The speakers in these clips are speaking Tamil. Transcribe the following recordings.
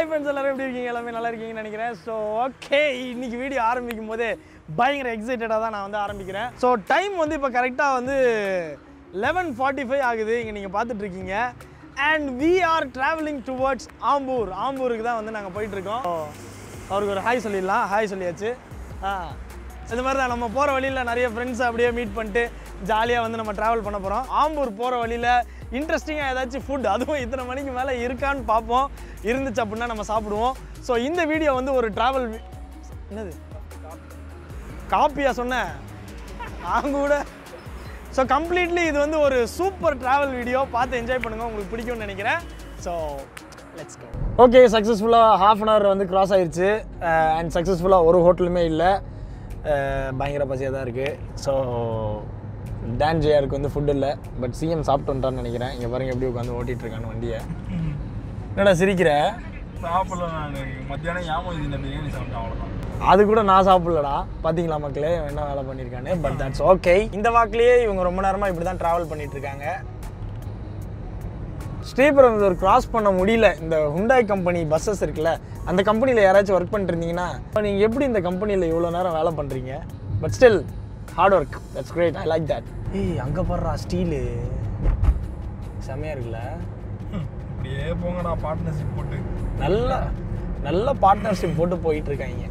ஹாய் ஃப்ரெண்ட்ஸ் எல்லாரும் எப்படி இருக்கீங்க எல்லாமே நல்லா இருக்கீங்கன்னு நினைக்கிறேன் ஸோ ஓகே இன்னைக்கு வீடியோ ஆரம்பிக்கும் போதே பயங்கர எக்ஸைட்டடாக தான் நான் வந்து ஆரம்பிக்கிறேன் ஸோ டைம் வந்து இப்போ கரெக்டாக வந்து லெவன் ஃபார்ட்டி ஃபைவ் ஆகுது இங்கே நீங்கள் பார்த்துட்டு இருக்கீங்க and we are travelling towards Ambur ஆம்பூருக்கு தான் வந்து நாங்கள் போயிட்டுருக்கோம் அவருக்கு ஒரு ஹாய் சொல்லிடலாம் ஹாய் சொல்லியாச்சு ஆ இந்த மாதிரி தான் நம்ம போகிற வழியில் நிறைய ஃப்ரெண்ட்ஸ் அப்படியே மீட் பண்ணிட்டு ஜாலியாக வந்து நம்ம ட்ராவல் பண்ண போகிறோம் ஆம்பூர் போகிற வழியில் இன்ட்ரெஸ்டிங்காக ஏதாச்சும் ஃபுட் அதுவும் இத்தனை மணிக்கு மேலே இருக்கான்னு பார்ப்போம் இருந்துச்சு அப்படின்னா நம்ம சாப்பிடுவோம் ஸோ இந்த வீடியோ வந்து ஒரு ட்ராவல் என்னது காப்பியா சொன்னேன் நான் கூட ஸோ கம்ப்ளீட்லி இது வந்து ஒரு சூப்பர் ட்ராவல் வீடியோ பார்த்து என்ஜாய் பண்ணுங்கள் உங்களுக்கு பிடிக்கும்னு நினைக்கிறேன் ஸோ லெட்ஸ் கோ ஓகே சக்ஸஸ்ஃபுல்லாக ஹாஃப் அன் ஹவர் வந்து கிராஸ் ஆயிருச்சு அண்ட் சக்ஸஸ்ஃபுல்லாக ஒரு ஹோட்டலுமே இல்லை பயங்கர பசியாக தான் இருக்குது ஸோ டான் ஜேஆருக்கு வந்து ஃபுட் இல்லை பட் சிஎம் சாப்பிட்டு வந்துட்டான்னு நினைக்கிறேன் இங்கே பாருங்க எப்படி உட்காந்து ஓட்டிகிட்டு இருக்கான்னு வண்டியை என்னடா சிரிக்கிற சாப்பிடல நான் மத்தியானம் ஏமா இந்த பிரியாணி சாப்பிட்டேன் அவ்வளோதான் அது கூட நான் சாப்பிடலடா பார்த்தீங்களா மக்களே இவன் என்ன வேலை பண்ணியிருக்கான்னு பட் தட்ஸ் ஓகே இந்த வாக்குலேயே இவங்க ரொம்ப நேரமாக இப்படி தான் ட்ராவல் பண்ணிட்டு இருக்காங்க ஸ்ரீபெரும்புதூர் கிராஸ் பண்ண முடியல இந்த ஹுண்டாய் கம்பெனி பஸ்ஸஸ் இருக்குல்ல அந்த கம்பெனியில் யாராச்சும் ஒர்க் பண்ணிட்டு இருந்தீங்கன்னா நீங்கள் எப்படி இந்த கம்பெனியில் இவ்வளோ நேரம் வேலை பண்ணுறீங்க but still hard work that's great I like that ஏய் அங்கே பாடுறா ஸ்டீலு செமையாக இருக்குல்ல இப்படியே போங்கடா பார்ட்னர்ஷிப் போட்டு நல்ல நல்ல பார்ட்னர்ஷிப் போட்டு போயிட்டு இருக்காங்க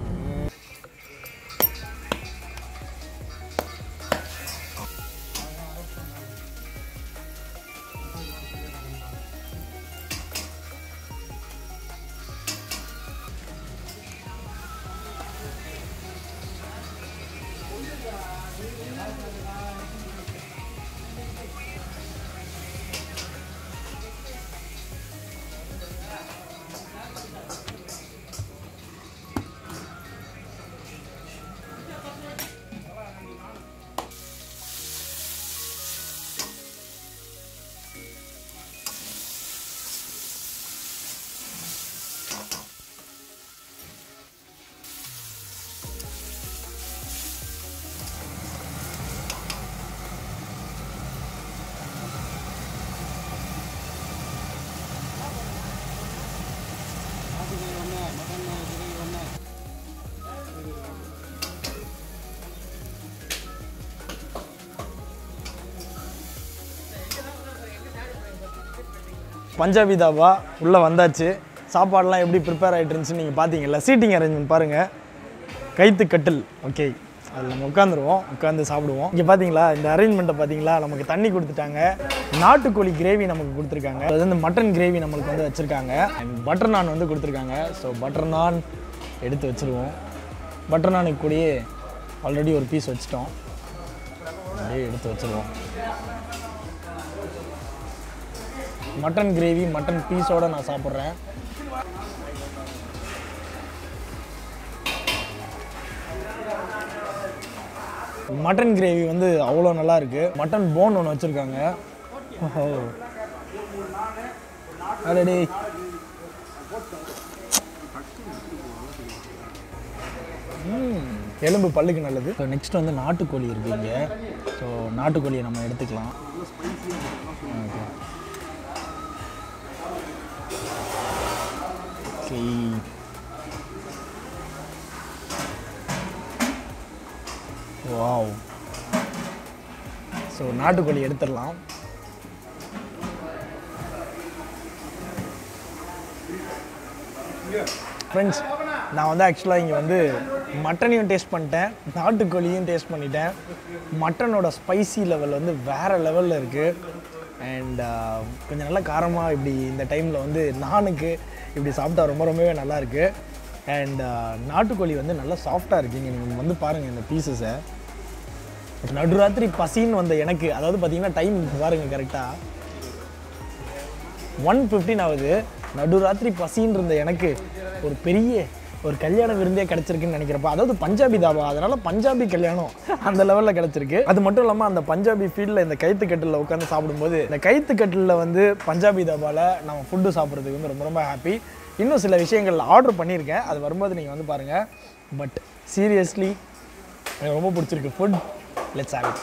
பஞ்சாபி தாபா உள்ளே வந்தாச்சு சாப்பாடெலாம் எப்படி ப்ரிப்பேர் ஆகிட்டு இருந்துச்சுன்னு நீங்கள் பார்த்தீங்கல்ல சீட்டிங் அரேஞ்ச்மெண்ட் பாருங்கள் கைத்து கட்டில் ஓகே அதில் நம்ம உட்காந்துருவோம் உட்காந்து சாப்பிடுவோம் இங்கே பார்த்தீங்களா இந்த அரேஞ்ச்மெண்ட்டை பார்த்தீங்களா நமக்கு தண்ணி கொடுத்துட்டாங்க நாட்டுக்கோழி கிரேவி நமக்கு கொடுத்துருக்காங்க அது வந்து மட்டன் கிரேவி நம்மளுக்கு வந்து வச்சுருக்காங்க அண்ட் பட்டர் நான் வந்து கொடுத்துருக்காங்க ஸோ பட்டர் நான் எடுத்து வச்சுருவோம் பட்டர் நானுக்கு கூடயே ஆல்ரெடி ஒரு பீஸ் வச்சுட்டோம் அப்படியே எடுத்து வச்சுருவோம் மட்டன் கிரேவி மட்டன் பீஸோட நான் சாப்பிட்றேன் மட்டன் கிரேவி வந்து அவ்வளோ நல்லா இருக்கு மட்டன் போன் ஒன்று வச்சுருக்காங்க ஓஹோ அடடே ம், எலும்பு பல்லுக்கு நல்லது ஸோ நெக்ஸ்ட் வந்து நாட்டுக்கோழி இருக்கு இங்கே ஸோ நாட்டுக்கோழியை நம்ம எடுத்துக்கலாம் ஓகே ஓகே வாவ் ஸோ நாட்டுக்கோழி எடுத்துடலாம் ஃப்ரெண்ட்ஸ் நான் வந்து ஆக்சுவலாக இங்கே வந்து மட்டனையும் டேஸ்ட் பண்ணிட்டேன் நாட்டுக்கோழியும் டேஸ்ட் பண்ணிட்டேன் மட்டனோட ஸ்பைசி லெவல் வந்து வேறு லெவலில் இருக்குது அண்ட் கொஞ்சம் நல்லா காரமாக இப்படி இந்த டைமில் வந்து நானுக்கு இப்படி சாப்பிட்டா ரொம்ப ரொம்பவே நல்லா இருக்குது அண்ட் நாட்டுக்கோழி வந்து நல்லா சாஃப்டாக இருக்குங்க நீங்கள் வந்து பாருங்கள் இந்த பீசஸை நடுராத்திரி பசின்னு வந்த எனக்கு அதாவது பார்த்தீங்கன்னா டைம் பாருங்கள் கரெக்டாக ஒன் ஃபிஃப்டின் ஆகுது நடுராத்திரி பசின்னு இருந்த எனக்கு ஒரு பெரிய ஒரு கல்யாண விருந்தே கிடச்சிருக்குன்னு நினைக்கிறப்ப அதாவது பஞ்சாபி தாபா அதனால பஞ்சாபி கல்யாணம் அந்த லெவலில் கிடச்சிருக்கு அது மட்டும் இல்லாமல் அந்த பஞ்சாபி ஃபீல்டில் இந்த கைத்து கட்டிலில் உட்காந்து சாப்பிடும்போது இந்த கைத்து கட்டிலில் வந்து பஞ்சாபி தாபாவில் நம்ம ஃபுட்டு சாப்பிட்றதுக்கு வந்து ரொம்ப ரொம்ப ஹாப்பி இன்னும் சில விஷயங்கள் ஆர்டர் பண்ணியிருக்கேன் அது வரும்போது நீங்கள் வந்து பாருங்கள் பட் சீரியஸ்லி எனக்கு ரொம்ப பிடிச்சிருக்கு food let's have it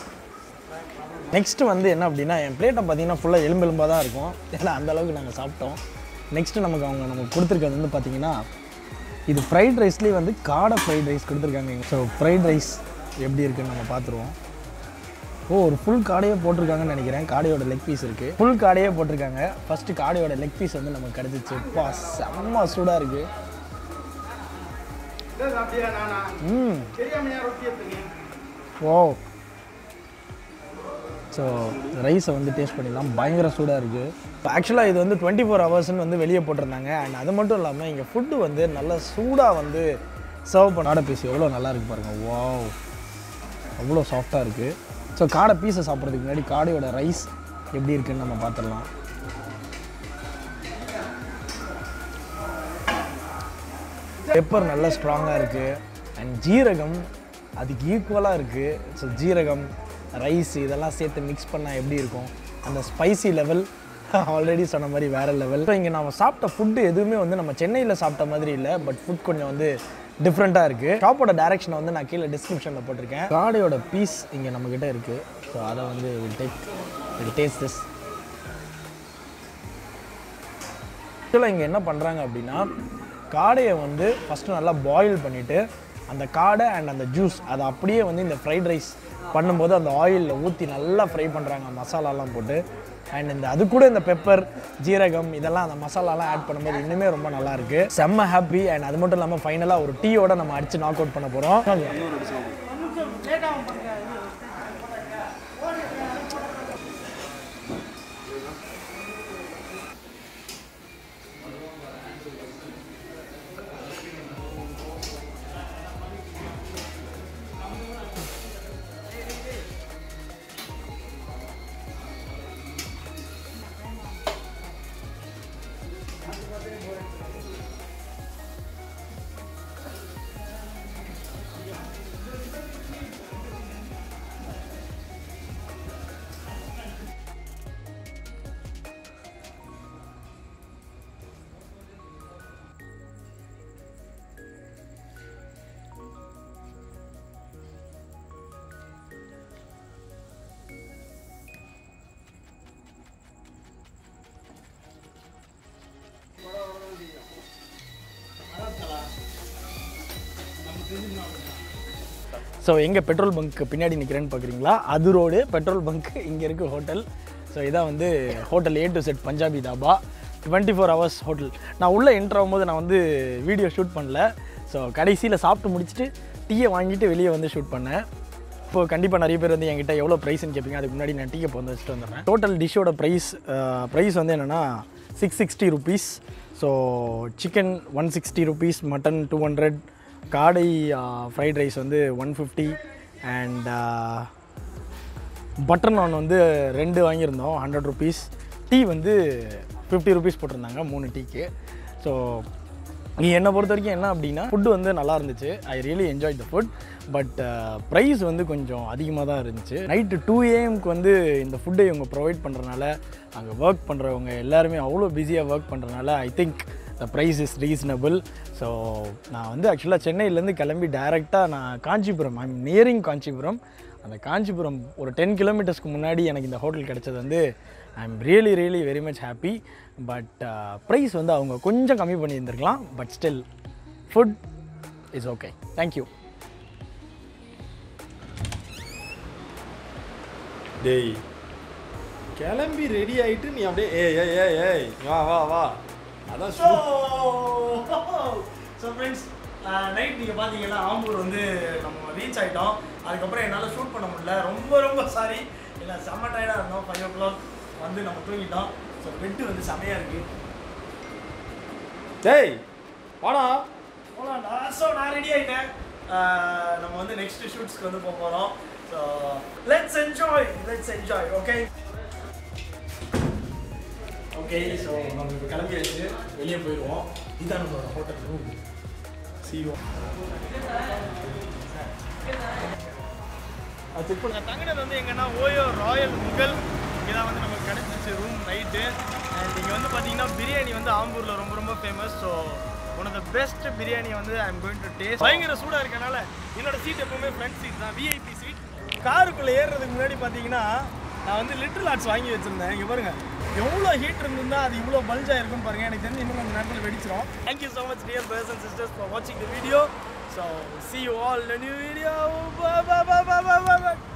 next வந்து என்ன அப்படின்னா என் பிளேட்டை பார்த்தீங்கன்னா ஃபுல்லாக எலும்பு எலும்பாக தான் இருக்கும் ஏன்னா அந்த அளவுக்கு நாங்கள் சாப்பிட்டோம் நெக்ஸ்ட்டு நமக்கு அவங்க நமக்கு கொடுத்துருக்கிறது வந்து பார்த்தீங்கன்னா இது ஃப்ரைட் ரைஸ்லேயே வந்து காடை ஃப்ரைட் ரைஸ் கொடுத்துருக்காங்க ஸோ ஃப்ரைட் ரைஸ் எப்படி இருக்குன்னு நம்ம பார்த்துருவோம் ஓ ஒரு ஃபுல் காடையே போட்டிருக்காங்கன்னு நினைக்கிறேன் காடையோட லெக் பீஸ் இருக்குது ஃபுல் காடையே போட்டிருக்காங்க ஃபஸ்ட்டு காடையோட லெக் பீஸ் வந்து நமக்கு கிடச்சிச்சு பா செம்ம சூடாக இருக்குது ம் ஓ ஸோ ரைஸை வந்து டேஸ்ட் பண்ணிடலாம் பயங்கர சூடாக இருக்குது ஆக்சுவலாக இது வந்து டுவெண்ட்டி ஃபோர் ஹவர்ஸ்னு வந்து வெளியே போட்டிருந்தாங்க அண்ட் அது மட்டும் இல்லாமல் இங்கே ஃபுட்டு வந்து நல்லா சூடாக வந்து சர்வ் பண்ண காடை பீஸ் எவ்வளோ நல்லா இருக்கு பாருங்கள் வாவ் அவ்வளோ சாஃப்டாக இருக்குது ஸோ காடை பீஸை சாப்பிட்றதுக்கு முன்னாடி காடையோட ரைஸ் எப்படி இருக்குன்னு நம்ம பார்த்துடலாம் பெப்பர் நல்லா ஸ்ட்ராங்காக இருக்குது அண்ட் ஜீரகம் அதுக்கு ஈக்குவலாக இருக்குது ஸோ ஜீரகம் ரைஸ் இதெல்லாம் சேர்த்து மிக்ஸ் பண்ணால் எப்படி இருக்கும் அந்த ஸ்பைசி லெவல் ஆல்ரெடி சொன்ன மாதிரி வேறு லெவல் ஸோ இங்கே நம்ம சாப்பிட்ட ஃபுட்டு எதுவுமே வந்து நம்ம சென்னையில் சாப்பிட்ட மாதிரி இல்லை பட் ஃபுட் கொஞ்சம் வந்து டிஃப்ரெண்ட்டாக இருக்குது ஷாப்போட டேரெக்ஷனை வந்து நான் கீழே டிஸ்கிரிப்ஷனில் போட்டிருக்கேன் காடையோட பீஸ் இங்கே நம்மக்கிட்ட இருக்குது ஸோ அதை வந்து will take will taste this ஆக்சுவலாக இங்கே என்ன பண்ணுறாங்க அப்படின்னா காடையை வந்து ஃபஸ்ட்டு நல்லா பாயில் பண்ணிவிட்டு அந்த காடை அண்ட் அந்த ஜூஸ் அதை அப்படியே வந்து இந்த ஃப்ரைட் ரைஸ் பண்ணும்போது அந்த ஆயிலில் ஊற்றி நல்லா ஃப்ரை பண்ணுறாங்க மசாலாலாம் போட்டு அண்ட் இந்த அது கூட இந்த பெப்பர் ஜீரகம் இதெல்லாம் அந்த மசாலாலாம் ஆட் பண்ணும்போது இன்னுமே ரொம்ப நல்லா இருக்கு செம்ம ஹாப்பி அண்ட் அது மட்டும் இல்லாமல் ஃபைனலாக ஒரு டீயோட நம்ம அடிச்சு நாக் அவுட் பண்ண போகிறோம் ஸோ எங்கே பெட்ரோல் பங்க் பின்னாடி நிற்கிறேன்னு பார்க்குறீங்களா அது ரோடு பெட்ரோல் பங்க் இங்கே இருக்குது ஹோட்டல் ஸோ இதான் வந்து hotel A to Z Punjabi dhaba twenty four hours hotel நான் உள்ளே என்ட்ரு ஆகும்போது நான் வந்து வீடியோ ஷூட் பண்ணல ஸோ கடைசியில் சாப்பிட்டு முடிச்சுட்டு டீயை வாங்கிட்டு வெளியே வந்து ஷூட் பண்ணேன் இப்போ கண்டிப்பாக நிறைய பேர் வந்து என்கிட்ட எவ்வளோ ப்ரைஸ்னு கேட்பீங்க அதுக்கு முன்னாடி நான் டீயை வந்து வச்சுட்டு வந்துடுறேன் டோட்டல் டிஷ்ஷோட ப்ரைஸ் ப்ரைஸ் வந்து என்னென்னா six sixty rupees so chicken one sixty rupees mutton two hundred காடை ஃப்ரைட் ரைஸ் வந்து one fifty and butter naan வந்து ரெண்டு வாங்கியிருந்தோம் ஹண்ட்ரட் ருபீஸ் டீ வந்து ஃபிஃப்டி ருபீஸ் போட்டிருந்தாங்க மூணு டீக்கு ஸோ நீ என்னை பொறுத்த வரைக்கும் என்ன அப்படின்னா ஃபுட்டு வந்து நல்லா இருந்துச்சு I really enjoy the food but price வந்து கொஞ்சம் அதிகமாக தான் இருந்துச்சு நைட்டு டூ ஏஎம்க்கு வந்து இந்த ஃபுட்டை இவங்க ப்ரொவைட் பண்ணுறனால அங்கே ஒர்க் பண்ணுறவங்க எல்லாருமே அவ்வளோ பிஸியாக ஒர்க் பண்ணுறனால I think the price is reasonable so நான் வந்து ஆக்சுவலாக சென்னையிலேருந்து கிளம்பி டைரெக்டாக நான் காஞ்சிபுரம் ஐம் நியரிங் காஞ்சிபுரம் அந்த காஞ்சிபுரம் ஒரு டென் கிலோமீட்டர்ஸ்க்கு முன்னாடி எனக்கு இந்த ஹோட்டல் கிடச்சது வந்து I am really really very much happy but price வந்து அவங்க கொஞ்சம் கம்மி பண்ணியிருந்திருக்கலாம் but still food is okay thank you டேய் கிளம்பி ரெடி ஆயிட்டு நீ அப்படியே ஏய் ஏய் ஏய் ஏய் வா வா வா அதான் ஸோ ஸோ ஃப்ரெண்ட்ஸ் நைட் நீங்கள் பார்த்தீங்கன்னா ஆம்பூர் வந்து நம்ம ரீச் ஆகிட்டோம் அதுக்கப்புறம் என்னால் ஷூட் பண்ண முடியல ரொம்ப ரொம்ப சாரி இல்லை செம்ம டயர்டாக இருந்தோம் ஃபைவ் ஓ கிளாக் வந்து நம்ம தூங்கிட்டோம் ஸோ பெட்டு வந்து செமையாக இருக்குது டேய் வாடா போகலாம்டா ஸோ நான் ரெடி ஆகிட்டேன் நம்ம வந்து நெக்ஸ்ட் ஷூட்ஸ்க்கு வந்து போக போகிறோம் so let's enjoy let's enjoy okay okay so நம்ம இப்போ கிளம்பியாச்சு வெளியே போயிடுவோம் இதுதான் நம்மளோட ஹோட்டல் ரூம் சிஓ செக் பண்ண தங்கினது வந்து எங்கன்னா ஓயோ ராயல் முகல் இங்கே தான் வந்து நமக்கு கிடைச்சிச்சு ரூம் நைட்டு அண்ட் இங்கே வந்து பார்த்தீங்கன்னா பிரியாணி வந்து ஆம்பூரில் ரொம்ப ரொம்ப famous so one of the best biryani வந்து I am going to taste பயங்கர சூடாக இருக்கனால என்னோட சீட் எப்பவுமே ஃப்ரண்ட் சீட் தான் விஐபி சீட் காருக்குள்ளே ஏறுறதுக்கு முன்னாடி பார்த்தீங்கன்னா நான் வந்து லிட்டில் ஆர்ட்ஸ் வாங்கி வச்சுருந்தேன் இங்கே பாருங்க எவ்வளோ ஹீட் இருந்திருந்தா அது இவ்வளோ பல்ஜாக இருக்கும் பாருங்க எனக்கு தெரிஞ்சு இன்னும் கொஞ்சம் நேரத்தில் வெடிச்சிரும் thank you so much dear brothers and sisters for வாட்சிங் the video so see you all new video